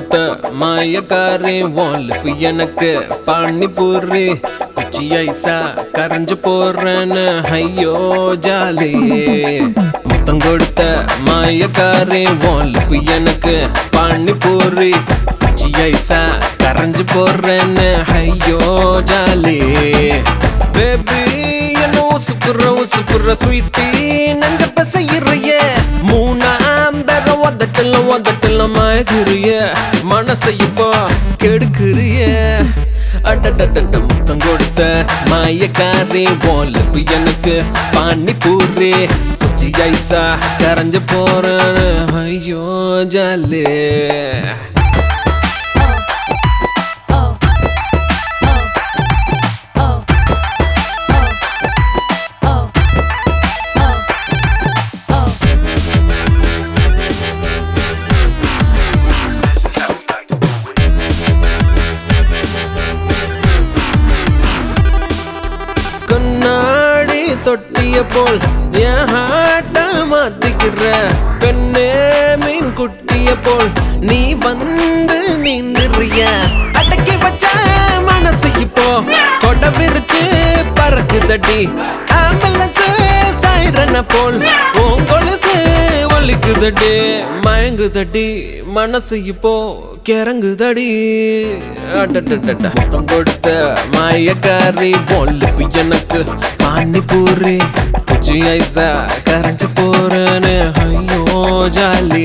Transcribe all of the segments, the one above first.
கொடுத்த மாயக்காரி வால்ப்பு எனக்கு பானிபூரி குச்சி ஐசா கரைஞ்சு போறேன்னு ஐயோ ஜாலி முத்தம் கொடுத்த மாயக்காரி வால்ப்பு எனக்கு பானிபூரி குச்சி ஐசா கரைஞ்சு போறேன்னு ஐயோ ஜாலி பேபி என்ன உசுக்குற உசுக்குற ஸ்வீட்டி நஞ்ச பசையிறைய மூணாம் தர உதட்டல உதட்டல மயக்குறிய மனசை இப்போ கெடுக்குறிய அடடடட முத்தம் கொடுத்த மாயக்காரி போலப்பு எனக்கு பானி பூரி குச்சி ஐசா கரைஞ்சு போறேன்னு ஐயோ ஜாலே This is how we like to do it. கண்ணாடி தொட்டிய போல் என் ஹாட்ட மாத்திக்கிற பெண்ணே மீன் குட்டிய போல் நீ வந்து நீந்திரிய அடக்கி வச்ச மனசு இப்போ கொட விரிச்சு பறக்குதடி ஆம்புலன்ஸ் சைரன போல் உன் கொலுசு ஒலிக்குதடி மயங்குதடி மனசு இப்போ கிறங்குதடி அடடடட மொத்தம் கொடுத்த மாயக்காரி பொல்லுப்பு எனக்கு பானிபூரி குச்சி ஐசா கரைஞ்சு போறேன்னு ஐயோ ஜாலி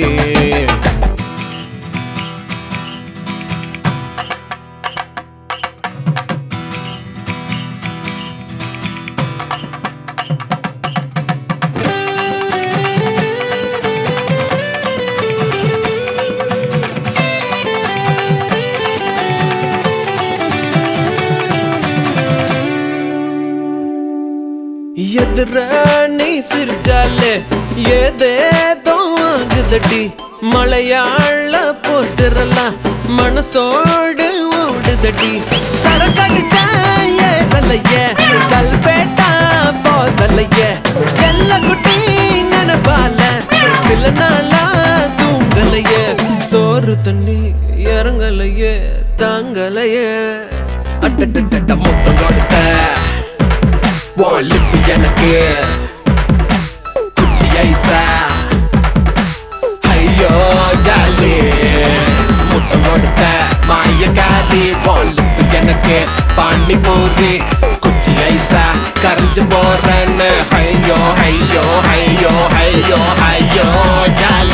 எதிர நீ சிரிச்சாலே ஏதேதோ ஆகுதடி மலையாள போஸ்டர் எல்லாம் மனசோடு ஓடுதடி சரக்கடிச்சா ஏறலைய சல்பேட்டா போதலைய எல்ல குட்டி நினைப்பால சில நாளா தூங்கலைய சோறு தண்ணி இறங்கலையே தாங்கலையே அட்டட்ட மொத்தம் கொடுத்த வாலிப்பு எனக்கு குச்சி ஐசா ஐயோ ஜாலி முத்தம் கொடுத்த மாயக்காரி வாலிப்பு எனக்கு பாண்டி போது குச்சி ஐசா கரைஞ்சு போறேன்னு ஐயோ ஐயோ ஐயோ ஐயோ ஐயோ ஜாலி